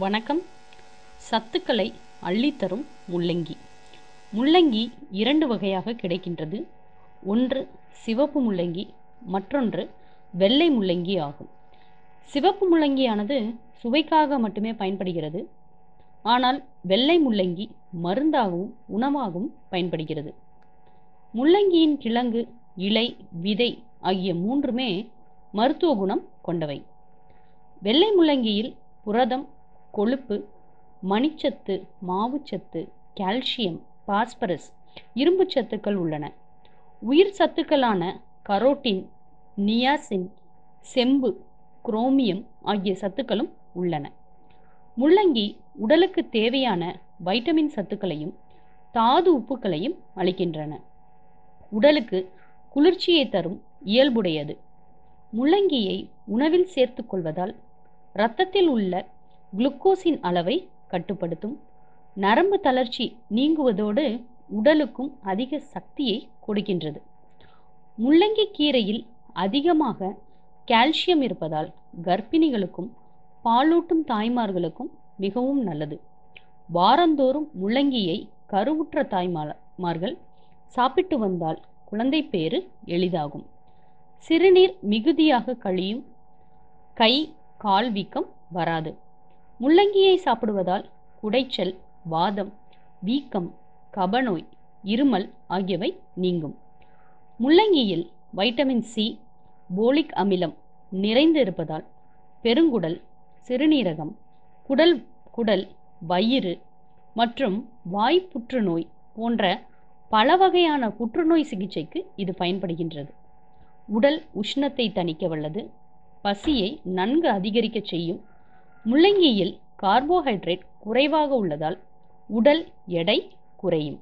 வணக்கம் சத்துக்களை அள்ளித்தரும் முள்ளங்கி முள்ளங்கி இரண்டு வகையாக கிடைக்கின்றது ஒன்று சிவப்பு முள்ளங்கி மற்றொன்று வெள்ளை முள்ளங்கி ஆகும் சிவப்பு முள்ளங்கியானது சுவைக்காக மட்டுமே பயன்படுகிறது ஆனால் வெள்ளை முள்ளங்கி மருந்தாகவும் உணவாகவும் பயன்படுகிறது முள்ளங்கியின் கிழங்கு இலை விதை ஆகிய மூன்றுமே மருத்துவ குணம் கொண்டவை வெள்ளை முள்ளங்கியில் புரதம் கொழுப்பு மணிச்சத்து மாவுச்சத்து கால்சியம் பாஸ்பரஸ் இரும்புச் சத்துக்கள் உள்ளன உயிர் சத்துக்களான கரோட்டின் நியாசின் செம்பு குரோமியம் ஆகிய சத்துக்களும் உள்ளன முள்ளங்கி உடலுக்கு தேவையான வைட்டமின் சத்துக்களையும் தாது உப்புக்களையும் அளிக்கின்றன உடலுக்கு குளிர்ச்சியை தரும் இயல்புடையது முள்ளங்கியை உணவில் சேர்த்துக் கொள்வதால் இரத்தத்தில் உள்ள குளுக்கோஸின் அளவை கட்டுப்படுத்தும் நரம்பு தளர்ச்சி நீங்குவதோடு உடலுக்கும் அதிக சக்தியை கொடுக்கின்றது முள்ளங்கி கீரையில் அதிகமாக கால்சியம் இருப்பதால் கர்ப்பிணிகளுக்கும் பாலூட்டும் தாய்மார்களுக்கும் மிகவும் நல்லது வாரந்தோறும் முள்ளங்கியை கருவுற்ற தாய்மார்கள் சாப்பிட்டு வந்தால் குழந்தை பேறு எளிதாகும் சிறுநீர் மிகுதியாக கழியும் கை கால் வீக்கம் வராது முள்ளங்கியை சாப்பிடுவதால் குடைச்சல் வாதம் வீக்கம் கபநோய் இருமல் ஆகியவை நீங்கும் முள்ளங்கியில் வைட்டமின் சி போலிக் அமிலம் நிறைந்து இருப்பதால் பெருங்குடல் சிறுநீரகம் குடல் குடல் வயிறு மற்றும் வாய் புற்றுநோய் போன்ற பல வகையான புற்றுநோய் சிகிச்சைக்கு இது பயன்படுகின்றது உடல் உஷ்ணத்தை தணிக்க வல்லது பசியை நன்கு அதிகரிக்க செய்யும் முள்ளங்கியில் கார்போஹைட்ரேட் குறைவாக உள்ளதால் உடல் எடை குறையும்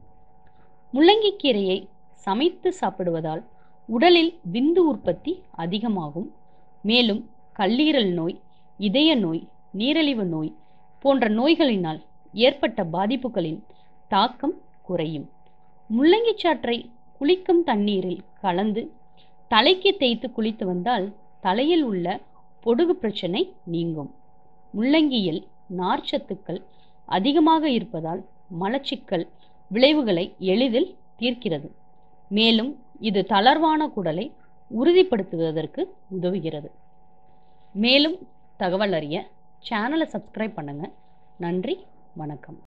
முள்ளங்கி கீரையை சமைத்து சாப்பிடுவதால் உடலில் விந்து உற்பத்தி அதிகமாகும் மேலும் கல்லீரல் நோய் இதய நோய் நீரிழிவு நோய் போன்ற நோய்களினால் ஏற்பட்ட பாதிப்புகளின் தாக்கம் குறையும் முள்ளங்கி சாற்றை குளிக்கும் தண்ணீரில் கலந்து தலைக்கு தேய்த்து குளித்து வந்தால் தலையில் உள்ள பொடுகு பிரச்சனை நீங்கும் முள்ளங்கியில் நார்ச்சத்துக்கள் அதிகமாக இருப்பதால் மலச்சிக்கல் விளைவுகளை எளிதில் தீர்க்கிறது மேலும் இது தளர்வான குடலை உறுதிப்படுத்துவதற்கு உதவுகிறது மேலும் தகவல் அறிய சேனலை சப்ஸ்கிரைப் பண்ணுங்கள் நன்றி வணக்கம்